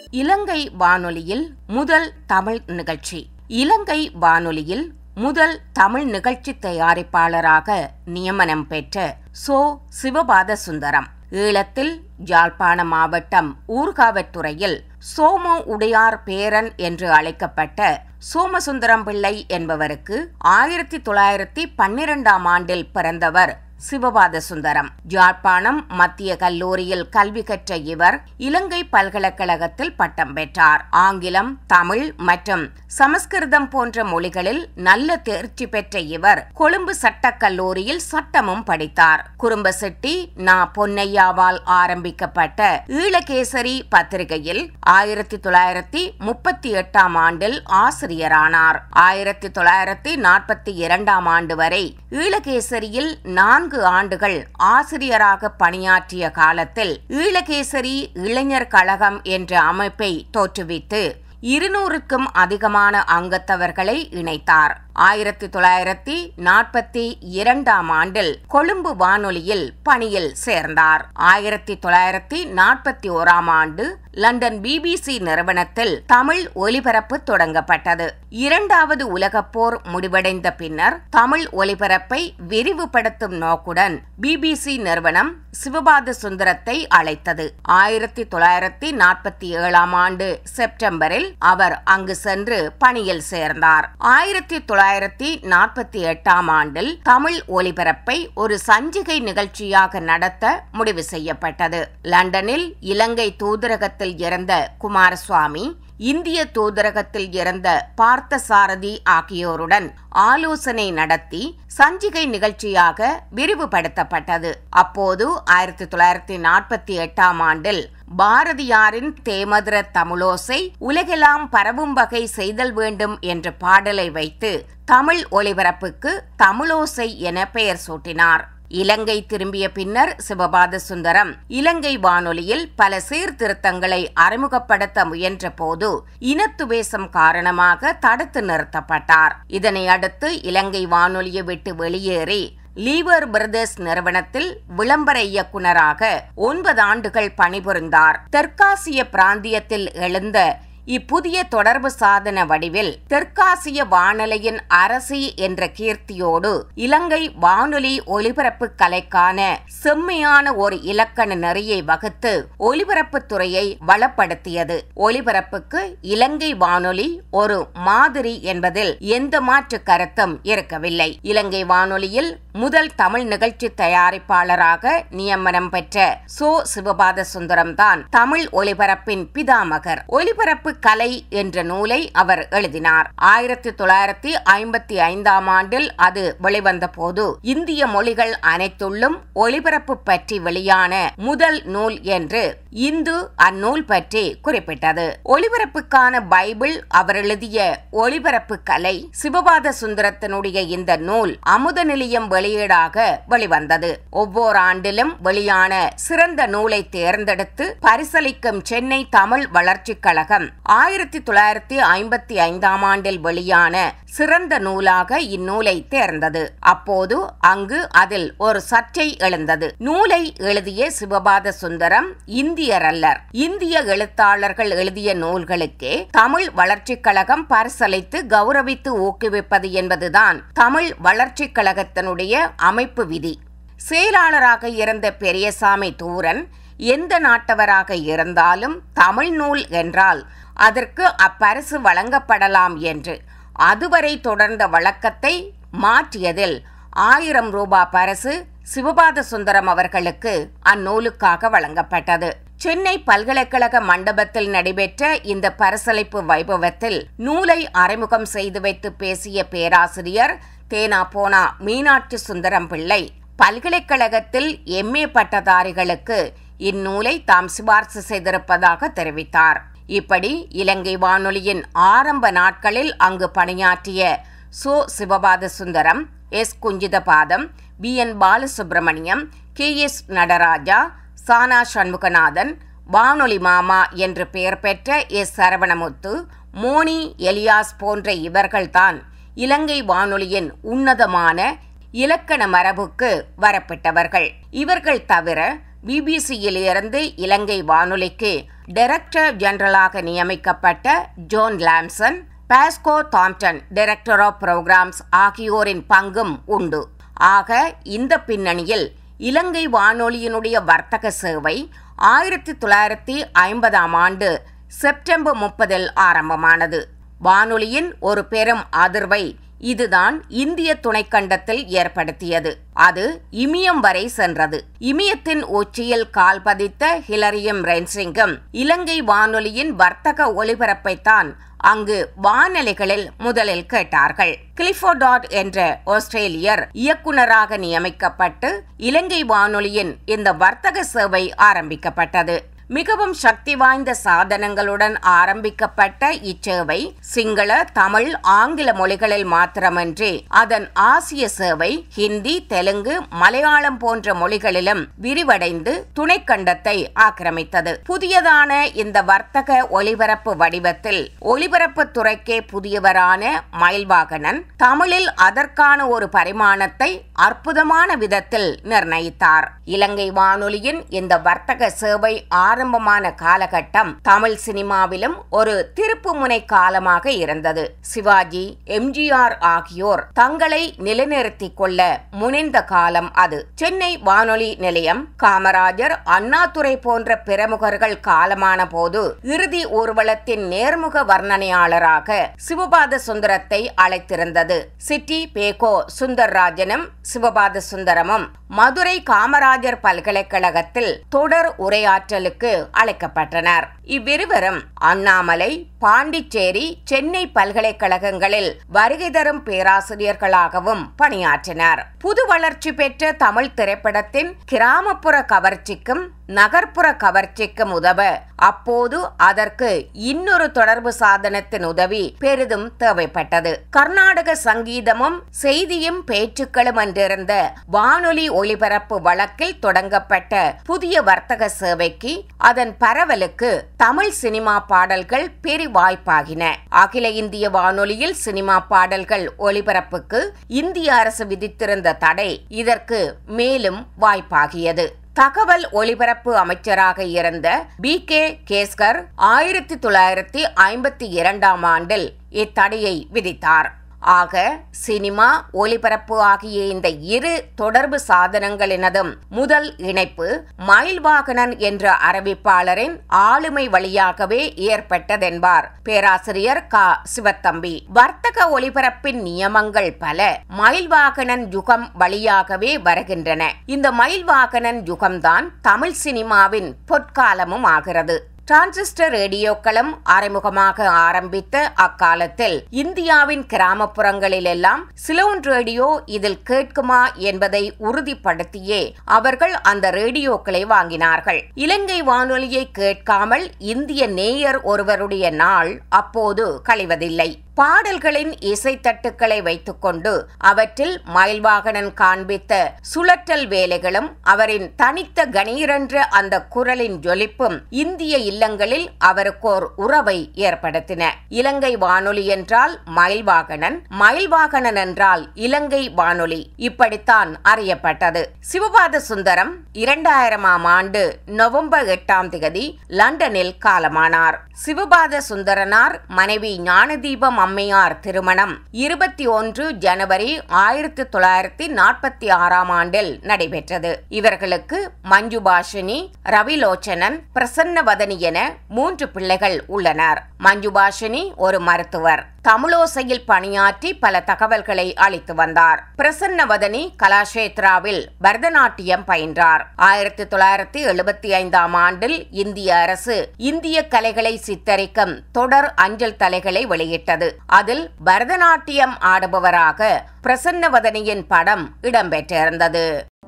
இலங்கை வானொலியில் முதல் தமிழ் நிகழ்ச்சி இலங்கை வானொலியில் முதல் தமிழ் நிகழ்ச்சி தயாரிப்பாளராக நியமனம் பெற்ற சோ சிவபாத சுந்தரம் ஈழத்தில் யாழ்ப்பாண மாவட்டம் ஊர்காவற்றுறையில் சோமு உடையார் பேரன் என்று அழைக்கப்பட்ட சோமசுந்தரம் பிள்ளை என்பவருக்கு ஆயிரத்தி தொள்ளாயிரத்தி பன்னிரெண்டாம் ஆண்டில் பிறந்தவர் சிவபாத சுந்தரம் யாழ்ப்பாணம் மத்திய கல்லூரியில் கல்வி கற்ற இவர் இலங்கை பல்கலைக்கழகத்தில் பட்டம் பெற்றார் ஆங்கிலம் தமிழ் மற்றும் சமஸ்கிருதம் போன்ற மொழிகளில் நல்ல தேர்ச்சி பெற்ற இவர் கொழும்பு சட்டக் கல்லூரியில் சட்டமும் படித்தார் குறும்பசெட்டி நா பொன்னையாவால் ஆரம்பிக்கப்பட்ட ஈழகேசரி பத்திரிகையில் ஆயிரத்தி தொள்ளாயிரத்தி முப்பத்தி எட்டாம் ஆண்டில் ஆசிரியரானார் ஆயிரத்தி தொள்ளாயிரத்தி நாற்பத்தி இரண்டாம் ஆண்டு வரை ஈழகேசரியில் நான்கு ஆண்டுகள் ஆசிரியராக பணியாற்றிய காலத்தில் ஈழகேசரி இளைஞர் கழகம் என்ற அமைப்பை தோற்றுவித்து இருநூறுக்கும் அதிகமான அங்கத்தவர்களை இணைத்தார் ஆயிரத்தி தொள்ளாயிரத்தி நாற்பத்தி இரண்டாம் ஆண்டில் கொழும்பு வானொலியில் பணியில் சேர்ந்தார் ஆயிரத்தி தொள்ளாயிரத்தி நாற்பத்தி ஓராம் ஆண்டு லண்டன் பிபிசி நிறுவனத்தில் தமிழ் ஒலிபரப்பு தொடங்கப்பட்டது இரண்டாவது உலகப் போர் முடிவடைந்த பின்னர் தமிழ் ஒலிபரப்பை விரிவுபடுத்தும் நோக்குடன் பிபிசி நிறுவனம் சிவபாத சுந்தரத்தை அழைத்தது ஆயிரத்தி தொள்ளாயிரத்தி நாற்பத்தி ஏழாம் ஆண்டு செப்டம்பரில் அவர் அங்கு சென்று பணியில் சேர்ந்தார் ஆயிரத்தி தொள்ளாயிரத்தி நாற்பத்தி எட்டாம் ஆண்டில் தமிழ் ஒலிபரப்பை ஒரு சஞ்சிகை நிகழ்ச்சியாக நடத்த முடிவு செய்யப்பட்டது லண்டனில் இலங்கை தூதரகத்தில் இருந்த குமாரசுவாமி இந்திய தூதரகத்தில் இருந்த பார்த்தசாரதி ஆகியோருடன் ஆலோசனை நடத்தி சஞ்சிகை நிகழ்ச்சியாக விரிவுபடுத்தப்பட்டது அப்போது ஆயிரத்தி தொள்ளாயிரத்தி நாற்பத்தி எட்டாம் ஆண்டில் பாரதியாரின் தேமதுர தமிழோசை உலகெல்லாம் பரவும் வகை செய்தல் வேண்டும் என்ற பாடலை வைத்து தமிழ் ஒலிபரப்புக்கு தமிழோசை என பெயர் சூட்டினார் இலங்கை திரும்பிய பின்னர் சிவபாத சுந்தரம் இலங்கை வானொலியில் பல சீர்திருத்தங்களை அறிமுகப்படுத்த முயன்ற போது இனத்துவேசம் காரணமாக தடுத்து நிறுத்தப்பட்டார் இதனை அடுத்து இலங்கை வானொலியை விட்டு வெளியேறி லீவர் பிரதர்ஸ் நிறுவனத்தில் விளம்பர இயக்குநராக ஒன்பது ஆண்டுகள் பணிபுரிந்தார் தெற்காசிய பிராந்தியத்தில் எழுந்த இப்புதிய தொடர்பு சாதன வடிவில் தெற்காசிய வானொலியின் அரசி என்ற கீர்த்தியோடு இலங்கை வானொலி ஒலிபரப்பு கலைக்கான செம்மையான ஒரு இலக்கண நெறியை வகுத்து ஒலிபரப்பு துறையை வளப்படுத்தியது ஒலிபரப்புக்கு இலங்கை வானொலி ஒரு மாதிரி என்பதில் எந்த மாற்று கருத்தும் இருக்கவில்லை இலங்கை வானொலியில் முதல் தமிழ் நிகழ்ச்சி தயாரிப்பாளராக நியமனம் பெற்ற சோ சிவபாத சுந்தரம் தான் தமிழ் ஒலிபரப்பின் பிதாமகர் ஒலிபரப்பு கலை என்ற நூலை அவர் எழுதினார் ஆயிரத்தி தொள்ளாயிரத்தி ஐம்பத்தி ஐந்தாம் ஆண்டில் அது வெளிவந்த போது இந்திய மொழிகள் அனைத்துள்ளும் ஒலிபரப்பு பற்றி வெளியான முதல் நூல் என்று இந்து அந்நூல் பற்றி குறிப்பிட்டது ஒலிபரப்புக்கான பைபிள் அவர் எழுதிய ஒலிபரப்பு கலை சிவபாத சுந்தரத்தினுடைய இந்த நூல் அமுத நிலையம் வெளியீடாக வெளிவந்தது ஒவ்வொரு ஆண்டிலும் வெளியான சிறந்த நூலை தேர்ந்தெடுத்து பரிசளிக்கும் சென்னை தமிழ் வளர்ச்சிக் கழகம் ஆயிரத்தி தொள்ளாயிரத்தி ஐம்பத்தி ஐந்தாம் ஆண்டில் வெளியான சிறந்த நூலாக இந்நூலை தேர்ந்தது அப்போது அங்கு அதில் ஒரு சர்ச்சை எழுந்தது நூலை எழுதிய சிவபாத சுந்தரம் இந்தியர் அல்லர் இந்திய எழுத்தாளர்கள் எழுதிய நூல்களுக்கே தமிழ் வளர்ச்சிக் கழகம் பரிசளித்து கௌரவித்து ஊக்குவிப்பது என்பதுதான் தமிழ் வளர்ச்சிக் கழகத்தினுடைய அமைப்பு விதி செயலாளராக இருந்த பெரியசாமி தூரன் எந்த நாட்டவராக இருந்தாலும் தமிழ் நூல் என்றால் அதற்கு அப்பரிசு வழங்கப்படலாம் என்று அதுவரை தொடர்ந்த வழக்கத்தை மாற்றியதில் ஆயிரம் ரூபாய் பரிசு சிவபாத சுந்தரம் அவர்களுக்கு அந்நூலுக்காக வழங்கப்பட்டது சென்னை பல்கலைக்கழக மண்டபத்தில் நடைபெற்ற இந்த பரிசளிப்பு வைபவத்தில் நூலை அறிமுகம் செய்து வைத்து பேசிய பேராசிரியர் தேனா போனா மீனாட்சி சுந்தரம் பிள்ளை பல்கலைக்கழகத்தில் எம்ஏ பட்டதாரிகளுக்கு இந்நூலை தாம் சிபார்சு செய்திருப்பதாக தெரிவித்தார் இப்படி இலங்கை வானொலியின் ஆரம்ப நாட்களில் அங்கு பணியாற்றிய சோ Sivapathasundaram S Kunjithapatham P N Balasubramaniam K S Nadaraja Sana Shanmuganathan வானொலி மாமா என்று பெயர் பெற்ற எஸ் சரவணமுத்து மோனி எலியாஸ் போன்ற இவர்கள்தான் இலங்கை வானொலியின் உன்னதமான இலக்கண மரபுக்கு வரப்பட்டவர்கள் இவர்கள் தவிர பிபிசியில் இருந்து இலங்கை வானொலிக்கு டைரக்டர் ஜெனரலாக நியமிக்கப்பட்ட John Lampson Pasco Thomton director of programmes ஆகியோரின் பங்கும் உண்டு ஆக இந்த பின்னணியில் இலங்கை வானொலியினுடைய வர்த்தக சேவை ஆயிரத்தி தொள்ளாயிரத்தி ஐம்பதாம் ஆண்டு செப்டம்பர் முப்பதில் ஆரம்பமானது வானொலியின் ஒரு பெரும் அதிர்வை இதுதான் இந்திய துணைக்கண்டத்தில் ஏற்படுத்தியது அது இமியம் வரை சென்றது இமியத்தின் உச்சியில் கால் பதித்த ஹிலரியம் ரென்சிங்கம் இலங்கை வானொலியின் வர்த்தக ஒளிபரப்பைத்தான் அங்கு வானொலிகளில் முதலில் கேட்டார்கள் கிளிஃபோடாட் என்ற ஆஸ்திரேலியர் இயக்குநராக நியமிக்கப்பட்டு இலங்கை வானொலியின் இந்த வர்த்தக சேவை ஆரம்பிக்கப்பட்டது மிகவும் சக்தி வாய்ந்த சாதனங்களுடன் ஆரம்பிக்கப்பட்ட இச்சேவை சிங்கள தமிழ் ஆங்கில மொழிகளில் மாத்திரமன்றி அதன் ஆசிய சேவை ஹிந்தி தெலுங்கு மலையாளம் போன்ற மொழிகளிலும் விரிவடைந்து துணைக்கண்டத்தை ஆக்கிரமித்தது புதியதான இந்த வர்த்தக ஒலிபரப்பு வடிவத்தில் ஒலிபரப்பு துறைக்கே புதியவரான மயில்வாகனன் தமிழில் அதற்கான ஒரு பரிமாணத்தை அற்புதமான விதத்தில் நிர்ணயித்தார் இலங்கை வானொலியின் இந்த வர்த்தக சேவை ஆரம்பமான காலகட்டம் தமிழ் சினிமாவிலும் ஒரு திருப்புமுனை காலமாக இருந்தது சிவாஜி எம்ஜிஆர் ஆகியோர் தங்களை நிலைநிறுத்திக் கொள்ள முனைந்த காலம் அது சென்னை வானொலி நிலையம் காமராஜர் அண்ணாதுரை போன்ற பிரமுகர்கள் காலமான போது இறுதி ஊர்வலத்தின் நேர்முக வர்ணனையாளராக சிவபாத சுந்தரத்தை அழைத்திருந்தது சிட்டி பேகோ சுந்தர்ராஜனும் சிவபாத சுந்தரமும் மதுரை காமராஜர் பல்கலைக்கழகத்தில் தொடர் உரையாற்றலுக்கு அழைக்கப்பட்டனர் இவ்விருவரும் அண்ணாமலை பாண்டிச்சேரி சென்னை பல்கலைக்கழகங்களில் வருகை தரும் பேராசிரியர்களாகவும் பணியாற்றினர் புது வளர்ச்சி பெற்ற தமிழ் திரைப்படத்தின் கிராமப்புற கவர்ச்சிக்கும் நகர்ப்புற கவர்ச்சிக்கும் உதவ அப்போது அதற்கு இன்னொரு தொடர்பு சாதனத்தின் உதவி பெரிதும் தேவைப்பட்டது கர்நாடக சங்கீதமும் செய்தியும் பேச்சுக்களும் என்றிருந்த வானொலி ஒளிபரப்பு வழக்கில் தொடங்கப்பட்ட புதிய வர்த்தக சேவைக்கு அதன் பரவலுக்கு தமிழ் சினிமா பாடல்கள் பெரிவாய்ப்பாகின அகில இந்திய வானொலியில் சினிமா பாடல்கள் ஒளிபரப்புக்கு இந்திய அரசு விதித்திருந்த தடை இதற்கு மேலும் வாய்ப்பாகியது தகவல் ஒலிபரப்பு அமைச்சராக இருந்த பி கே கேஸ்கர் ஆயிரத்தி தொள்ளாயிரத்தி ஐம்பத்தி இரண்டாம் ஆண்டில் இத்தடையை விதித்தார் ஆக சினிமா ஒலிபரப்பு ஆகிய இந்த இரு தொடர்பு சாதனங்களினதும் முதல் இணைப்பு மயில்வாகனன் என்ற அறிவிப்பாளரின் ஆளுமை வழியாகவே ஏற்பட்டதென்பார் பேராசிரியர் க சிவத்தம்பி வர்த்தக ஒலிபரப்பின் நியமங்கள் பல மயில்வாகனன் யுகம் வழியாகவே வருகின்றன இந்த மயில்வாகனன் யுகம்தான் தமிழ் சினிமாவின் பொற்காலமும் ஆகிறது டிரான்சிஸ்டர் ரேடியோக்களும் அறிமுகமாக ஆரம்பித்த அக்காலத்தில் இந்தியாவின் கிராமப்புறங்களிலெல்லாம் சிலோன் ரேடியோ இதில் கேட்குமா என்பதை உறுதிப்படுத்தியே அவர்கள் அந்த ரேடியோக்களை வாங்கினார்கள் இலங்கை வானொலியை கேட்காமல் இந்திய நேயர் ஒருவருடைய நாள் அப்போது கழிவதில்லை பாடல்களின் இசைத்தட்டுக்களை வைத்துக்கொண்டு அவற்றில் மயில்வாகனன் காண்பித்த சுழற்றல் வேலைகளும் அவரின் தனித்த கணீரென்ற அந்த குரலின் ஜொலிப்பும் இந்திய இல்லங்களில் அவருக்கோர் உறவை ஏற்படுத்தின இலங்கை வானொலி என்றால் மயில்வாகனன் மயில்வாகனன் என்றால் இலங்கை வானொலி இப்படித்தான் அறியப்பட்டது சிவபாத சுந்தரம் இரண்டாயிரமாம் ஆண்டு நவம்பர் எட்டாம் திகதி லண்டனில் காலமானார் சிவபாத சுந்தரனார் மனைவி ஞானதீபம் அம்மையார் திருமணம் இருபத்தி ஒன்று ஜனவரி ஆயிரத்தி தொள்ளாயிரத்தி நாற்பத்தி ஆறாம் ஆண்டில் நடைபெற்றது இவர்களுக்கு மஞ்சுபாஷினி ரவிலோச்சனன் பிரசன்னவதனி என மூன்று பிள்ளைகள் உள்ளனர் மஞ்சுபாஷினி ஒரு மருத்துவர் தமிழோசையில் பணியாற்றி பல தகவல்களை அளித்து வந்தார் பிரசன்னவதனி கலாஷேத்ராவில் பரதநாட்டியம் பயின்றார் ஆயிரத்தி தொள்ளாயிரத்தி எழுபத்தி ஐந்தாம் ஆண்டில் இந்திய அரசு இந்திய கலைகளை சித்தரிக்கும் தொடர் அஞ்சல் தலைகளை வெளியிட்டது அதில் பரதநாட்டியம் ஆடுபவராக பிரசன்னவதனியின் படம் இடம்பெற்றிருந்தது